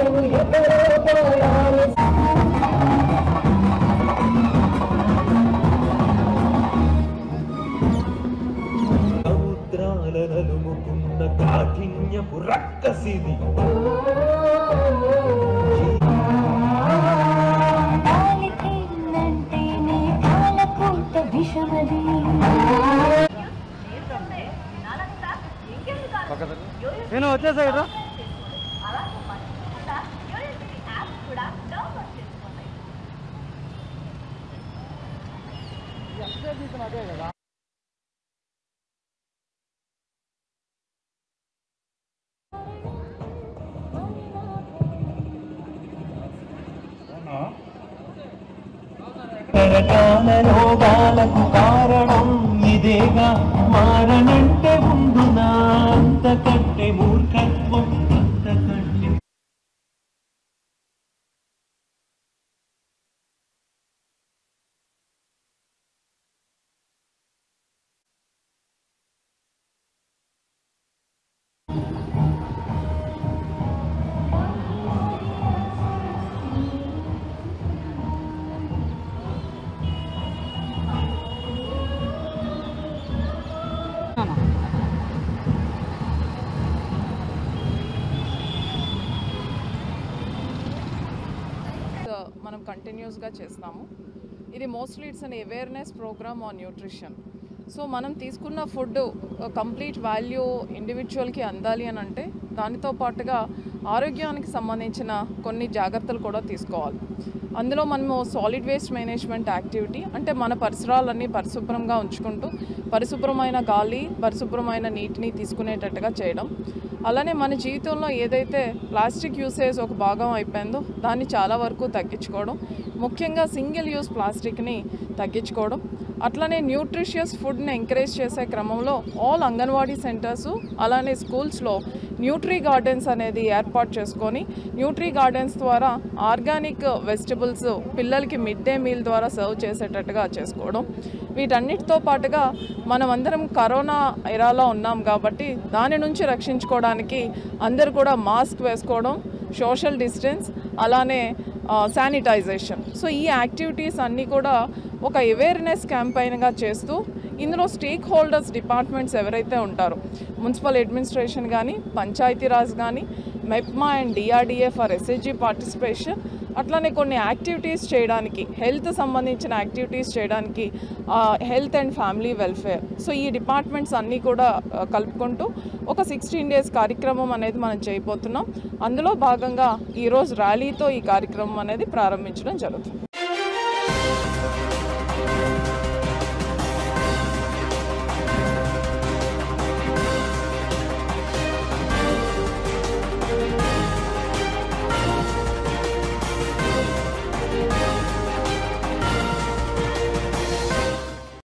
ఎక్కడో పోయారు సముద్రాల నలుముకున్న కాఠిన్యపు రక్కసిది కాలికేందంటేనే కాలకూట విషమది నేను వచ్చేసా కదా అదే కదా తరకాల రోగాలకు కారణం ఇదేగా మారనంటే ఉండునా అంతకంటే మూర్ఖత్వం అంతకంటే మనం కంటిన్యూస్గా చేస్తాము ఇది mostly it's an awareness programme on nutrition so మనం తీసుకున్న ఫుడ్ కంప్లీట్ వాల్యూ ఇండివిజువల్కి అందాలి అని అంటే దానితో పాటుగా ఆరోగ్యానికి సంబంధించిన కొన్ని జాగ్రత్తలు కూడా తీసుకోవాలి అందులో మనము సాలిడ్ వేస్ట్ మేనేజ్మెంట్ యాక్టివిటీ అంటే మన పరిసరాలన్నీ పరిశుభ్రంగా ఉంచుకుంటూ పరిశుభ్రమైన గాలి పరిశుభ్రమైన నీటిని తీసుకునేటట్టుగా చేయడం అలానే మన జీవితంలో ఏదైతే ప్లాస్టిక్ యూసేజ్ ఒక భాగం అయిపోయిందో దాన్ని చాలా వరకు తగ్గించుకోవడం ముఖ్యంగా సింగిల్ యూస్ ప్లాస్టిక్ని తగ్గించుకోవడం అట్లానే న్యూట్రిషియస్ ఫుడ్ని ఎంకరేజ్ చేసే క్రమంలో ఆల్ అంగన్వాడీ సెంటర్స్ అలానే స్కూల్స్లో న్యూట్రీ గార్డెన్స్ అనేది ఏర్పాటు చేసుకొని న్యూట్రీ గార్డెన్స్ ద్వారా ఆర్గానిక్ వెజిటబుల్స్ పిల్లలకి మిడ్ డే మీల్ ద్వారా సర్వ్ చేసేటట్టుగా చేసుకోవడం వీటన్నిటితో పాటుగా మనమందరం కరోనా ఎరాలో ఉన్నాం కాబట్టి దాని నుంచి రక్షించుకోవడానికి అందరూ కూడా మాస్క్ వేసుకోవడం సోషల్ డిస్టెన్స్ అలానే శానిటైజేషన్ సో ఈ యాక్టివిటీస్ అన్నీ కూడా ఒక అవేర్నెస్ క్యాంపైన్గా చేస్తూ ఇందులో స్టేక్ హోల్డర్స్ డిపార్ట్మెంట్స్ ఎవరైతే ఉంటారో మున్సిపల్ అడ్మినిస్ట్రేషన్ కానీ పంచాయతీరాజ్ కానీ MEPMA and DRDA for SHG participation అట్లానే కొన్ని యాక్టివిటీస్ చేయడానికి హెల్త్ సంబంధించిన యాక్టివిటీస్ చేయడానికి health and family welfare so ఈ డిపార్ట్మెంట్స్ అన్నీ కూడా ఆ, కలుపుకుంటూ ఒక సిక్స్టీన్ డేస్ కార్యక్రమం అనేది మనం చేయబోతున్నాం అందులో భాగంగా ఈరోజు ర్యాలీతో ఈ కార్యక్రమం అనేది ప్రారంభించడం జరుగుతుంది